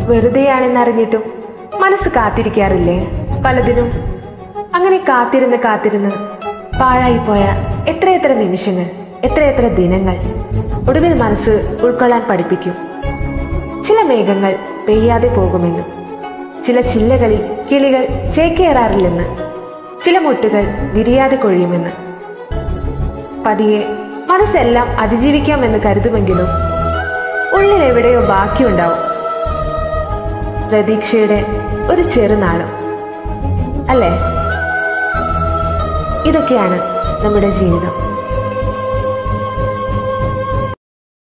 വെറുതെയാണെന്നറിഞ്ഞിട്ടും മനസ്സ് കാത്തിരിക്കാറില്ലേ പലതിനും അങ്ങനെ കാത്തിരുന്ന് കാത്തിരുന്ന് പാഴായിപ്പോയ എത്രയെത്ര നിമിഷങ്ങൾ എത്രയെത്ര ദിനങ്ങൾ ഒടുവിൽ മനസ്സ് ഉൾക്കൊള്ളാൻ പഠിപ്പിക്കും ചില മേഘങ്ങൾ പെയ്യാതെ പോകുമെന്നും ചില ചില്ലകളിൽ കിളികൾ ചേക്കേറാറില്ലെന്ന് ചില മുട്ടുകൾ വിരിയാതെ കൊഴിയുമെന്ന് പതിയെ മനസ്സെല്ലാം അതിജീവിക്കാമെന്ന് കരുതുമെങ്കിലും ഉള്ളിൽ എവിടെയോ ബാക്കിയുണ്ടാവും പ്രതീക്ഷയുടെ ഒരു ചെറുനാളും അല്ലേ ഇതൊക്കെയാണ് നമ്മുടെ ജീവിതം